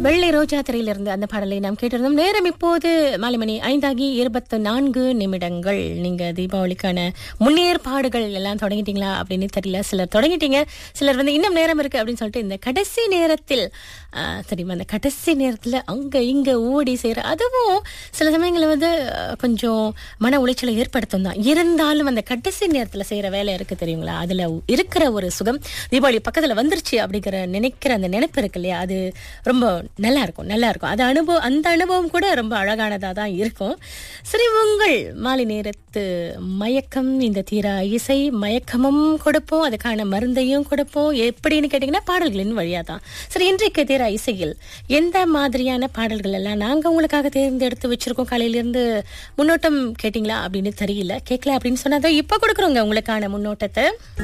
வெள்ளை ரோஜா திரையிலிருந்து அந்த பாடலை நாம் கேட்டிருந்தோம் நேரம் இப்போது மாலை மணி ஐந்தாகி இருபத்து நான்கு நிமிடங்கள் நீங்க தீபாவளிக்கான முன்னேற்பாடுகள் எல்லாம் தொடங்கிட்டீங்களா அப்படின்னு தெரியல சிலர் தொடங்கிட்டீங்க சிலர் வந்து இன்னும் நேரம் இருக்கு அப்படின்னு சொல்லிட்டு இந்த கடைசி நேரத்தில் ஆ, தெரியுமா அந்த கடைசி நேரத்துல அங்க இங்க ஓடி செய்யற அதுவும் சில சமயங்களில் வந்து ஆ, கொஞ்சம் மன உளைச்சலை ஏற்படுத்தும் தான் இருந்தாலும் அந்த கடைசி நேரத்துல செய்யற வேலை இருக்கு தெரியுங்களா அதுல இருக்கிற ஒரு சுகம் தீபாவளி பக்கத்துல வந்துருச்சு அப்படிங்கிற நினைக்கிற அந்த நினைப்பு இருக்கு இல்லையா அது ரொம்ப நல்லா இருக்கும் நல்லா இருக்கும் அது அனுபவம் அந்த அனுபவம் கூட ரொம்ப அழகானதா தான் இருக்கும் சரி உங்கள் மாலை நேரத்து மயக்கம் இந்த தீரா இசை மயக்கமும் கொடுப்போம் அதுக்கான மருந்தையும் கொடுப்போம் எப்படின்னு கேட்டீங்கன்னா பாடல்களின் வழியா தான் சரி இன்றைக்கு தீரா இசையில் எந்த மாதிரியான பாடல்கள் எல்லாம் நாங்க உங்களுக்காக தேர்ந்தெடுத்து வச்சிருக்கோம் காலையில இருந்து முன்னோட்டம் கேட்டீங்களா அப்படின்னு தெரியல கேட்கல அப்படின்னு சொன்னா தான் இப்ப கொடுக்குறோங்க உங்களுக்கான முன்னோட்டத்தை